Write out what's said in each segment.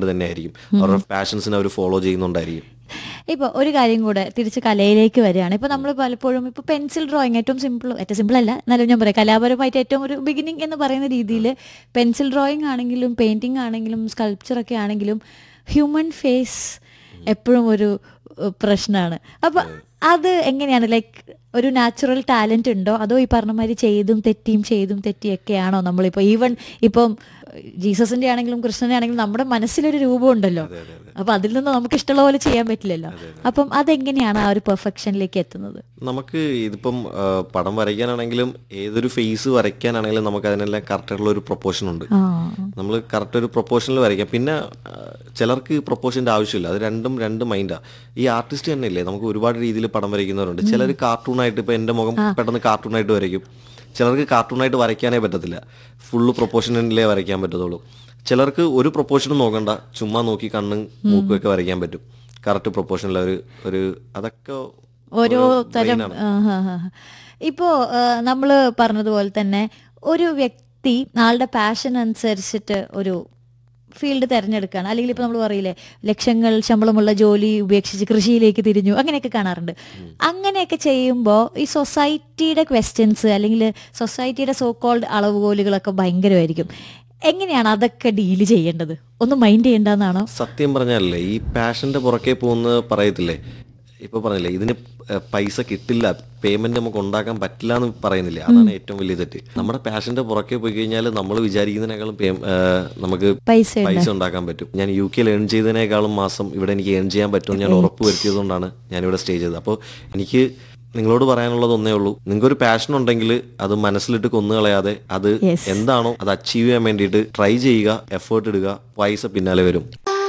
കൊണ്ട് തന്നെ ആയിരിക്കും അവരുടെ പാഷൻസിനെ അവർ ഫോളോ ചെയ്യുന്നുണ്ടായിരിക്കും ഇപ്പോൾ ഒരു കാര്യം കൂടെ തിരിച്ച് കലയിലേക്ക് വരികയാണ് ഇപ്പോൾ നമ്മൾ പലപ്പോഴും ഇപ്പോൾ പെൻസിൽ ഡ്രോയിങ് ഏറ്റവും സിമ്പിൾ ഏറ്റവും സിമ്പിൾ അല്ല എന്നാലും ഞാൻ പറയാം കലാപരമായിട്ട് ഏറ്റവും ഒരു ബിഗിനിങ് എന്ന് പറയുന്ന രീതിയിൽ പെൻസിൽ ഡ്രോയിങ് ആണെങ്കിലും പെയിന്റിംഗ് ആണെങ്കിലും സ്കൾപ്ചർ ഒക്കെ ആണെങ്കിലും ഹ്യൂമൻ ഫേസ് എപ്പോഴും ഒരു പ്രശ്നമാണ് അപ്പൊ അത് എങ്ങനെയാണ് ലൈക്ക് ഒരു നാച്ചുറൽ ടാലന്റ് ഉണ്ടോ അതോ ഈ പറഞ്ഞ മാതിരി ചെയ്തും തെറ്റിയും ചെയ്തും തെറ്റിയൊക്കെയാണോ നമ്മളിപ്പോൾ ഈവൻ ഇപ്പം ജീസസിന്റെ ആണെങ്കിലും കൃഷ്ണന്റെ ആണെങ്കിലും നമ്മുടെ മനസ്സിലൊരു രൂപം ഉണ്ടല്ലോ അപ്പൊ അതിൽ നിന്ന് നമുക്ക് ഇഷ്ടമുള്ള പോലെ ചെയ്യാൻ പറ്റില്ലല്ലോ അപ്പം അതെങ്ങനെയാണ് ആ ഒരു പെർഫെക്ഷനിലേക്ക് എത്തുന്നത് നമുക്ക് ഇതിപ്പം ആ, പടം വരയ്ക്കാനാണെങ്കിലും ഏതൊരു ഫേസ് വരയ്ക്കാനാണെങ്കിലും നമുക്ക് അതിനെല്ലാം കറക്റ്റായിട്ടുള്ള ഒരു പ്രൊപ്പോഷൻ ഉണ്ട് ആ നമ്മൾ കറക്റ്റ് ഒരു പ്രൊപ്പോഷനിൽ വരയ്ക്കാം പിന്നെ ആ, ചിലർക്ക് പ്രൊപ്പോഷൻ്റെ ആവശ്യമില്ല അത് രണ്ടും രണ്ട് മൈൻഡാണ് ഈ ആർട്ടിസ്റ്റ് തന്നെ ഇല്ലേ നമുക്ക് ഒരുപാട് രീതിയിൽ പടം വരയ്ക്കുന്നവരുണ്ട് ചിലർ കാർട്ടൂണായിട്ട് ഇപ്പം എൻ്റെ മുഖം പെട്ടെന്ന് കാർട്ടൂണായിട്ട് വരയ്ക്കും ചിലർക്ക് കാർട്ടൂണായിട്ട് വരയ്ക്കാനേ പറ്റത്തില്ല ഫുള്ള് പ്രൊപ്പോഷനിലേ വരയ്ക്കാൻ പറ്റത്തുള്ളൂ ചിലർക്ക് ഒരു പ്രൊപ്പോഷനും നോക്കണ്ട ചുമ്മാ നോക്കി കണ്ണും മൂക്കും ഒക്കെ വരയ്ക്കാൻ പറ്റും കറക്റ്റ് പ്രൊപ്പോഷനിൽ ഒരു ഒരു അതൊക്കെ ഓരോ തരം brain ആണ്. ഇപ്പോൾ നമ്മൾ പറഞ്ഞതുപോലെ തന്നെ ഒരു വ്യക്തി ആളുടെ പാഷൻ അനുസരിച്ചിട്ട് ഒരു ഫീൽഡ് തിരഞ്ഞെടുക്കുകയാണ് അല്ലെങ്കിൽ ഇപ്പോൾ നമ്മൾ പറയില്ലേ ലക്ഷങ്ങൾ ശമ്പളമുള്ള ജോലി ഉപേക്ഷിച്ച് കൃഷിയിലേക്ക് തിരിഞ്ഞു അങ്ങനെയൊക്കെ കാണാറുണ്ട് അങ്ങനെയൊക്കെ ചെയ്യുമ്പോൾ ഈ സൊസൈറ്റിയുടെ ക്വസ്റ്റ്യൻസ് അല്ലെങ്കിൽ സൊസൈറ്റിയുടെ സോ കോൾഡ് അളവുകോലുകളൊക്കെ ഭയങ്കരമായിരിക്കും എങ്ങനെയാണ് അതൊക്കെ ഡീല് ചെയ്യേണ്ടത് ഒന്നും മൈൻഡ് ചെയ്യേണ്ടെന്നാണോ സത്യം പറഞ്ഞാലേ ഈ പാഷന്റെ പുറകെ പോകുന്ന പറയത്തില്ലേ ഇപ്പൊ പറഞ്ഞില്ലേ ഇതിന് ഏഹ്, പൈസ കിട്ടില്ല പേയ്മെന്റ് നമുക്ക് ഉണ്ടാക്കാൻ പറ്റില്ല എന്ന് പറയുന്നില്ലേ അതാണ് ഏറ്റവും വലിയ തെറ്റ് നമ്മുടെ പാഷന്റെ പുറകെ പോയി കഴിഞ്ഞാൽ നമ്മൾ വിചാരിക്കുന്നതിനേക്കാളും pay- ഏഹ്, നമുക്ക് പൈസ പൈസ ഉണ്ടാക്കാൻ പറ്റും ഞാൻ യു കെയിൽ ഏൺ ചെയ്തതിനേക്കാളും മാസം ഇവിടെ എനിക്ക് ഏൺ ചെയ്യാൻ പറ്റും ഞാൻ ഉറപ്പ് വരുത്തിയതുകൊണ്ടാണ് ഞാനിവിടെ സ്റ്റേ ചെയ്തത് അപ്പോൾ എനിക്ക് നിങ്ങളോട് പറയാനുള്ളത് ഒന്നേ ഉള്ളൂ നിങ്ങൾക്കൊരു പാഷൻ ഉണ്ടെങ്കിൽ അത് മനസ്സിലിട്ട് കൊന്നുകളയാതെ അത് Yes. എന്താണോ അത് അച്ചീവ് ചെയ്യാൻ വേണ്ടിയിട്ട് ട്രൈ ചെയ്യുക എഫേർട്ട് ഇടുക പൈസ പിന്നാലെ വരും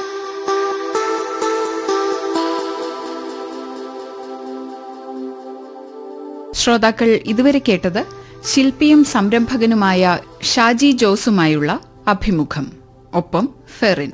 ശ്രോതാക്കൾ ഇതുവരെ കേട്ടത് ശില്പിയും സംരംഭകനുമായ ഷാജി ജോസുമായുള്ള അഭിമുഖം ഒപ്പം ഫെറിൻ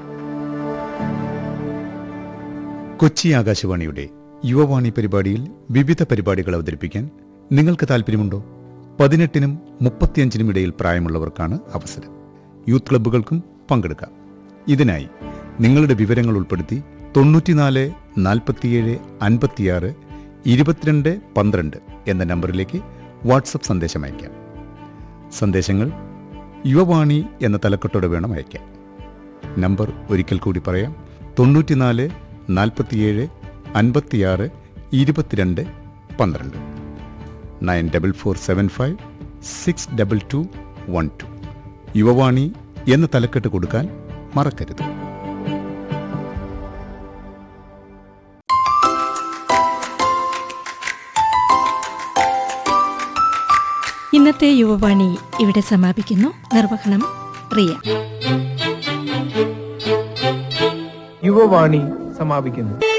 കൊച്ചി ആകാശവാണിയുടെ യുവവാണി പരിപാടിയിൽ വിവിധ പരിപാടികൾ അവതരിപ്പിക്കാൻ നിങ്ങൾക്ക് താല്പര്യമുണ്ടോ പതിനെട്ടിനും മുപ്പത്തിയഞ്ചിനും ഇടയിൽ പ്രായമുള്ളവർക്കാണ് അവസരം യൂത്ത് ക്ലബ്ബുകൾക്കും പങ്കെടുക്കാം ഇതിനായി നിങ്ങളുടെ വിവരങ്ങൾ ഉൾപ്പെടുത്തി തൊണ്ണൂറ്റിനാല് നാൽപ്പത്തിയേഴ് അൻപത്തിയാറ് ഇരുപത്തിരണ്ട് പന്ത്രണ്ട് എന്ന നമ്പറിലേക്ക് വാട്സപ്പ് സന്ദേശം അയക്കാം സന്ദേശങ്ങൾ യുവവാണി എന്ന തലക്കെട്ടോടെ വേണം അയക്കാൻ നമ്പർ ഒരിക്കൽ കൂടി പറയാം തൊണ്ണൂറ്റിനാല് നാൽപ്പത്തിയേഴ് അൻപത്തിയാറ് ഇരുപത്തിരണ്ട് പന്ത്രണ്ട് nine double four seven five six double two one two Yuvavani എന്ന തലക്കെട്ട് കൊടുക്കാൻ മറക്കരുത് ഇന്നത്തെ യുവവാണി ഇവിടെ സമാപിക്കുന്നു നിർവഹണം റിയ യുവവാണി സമാപിക്കുന്നു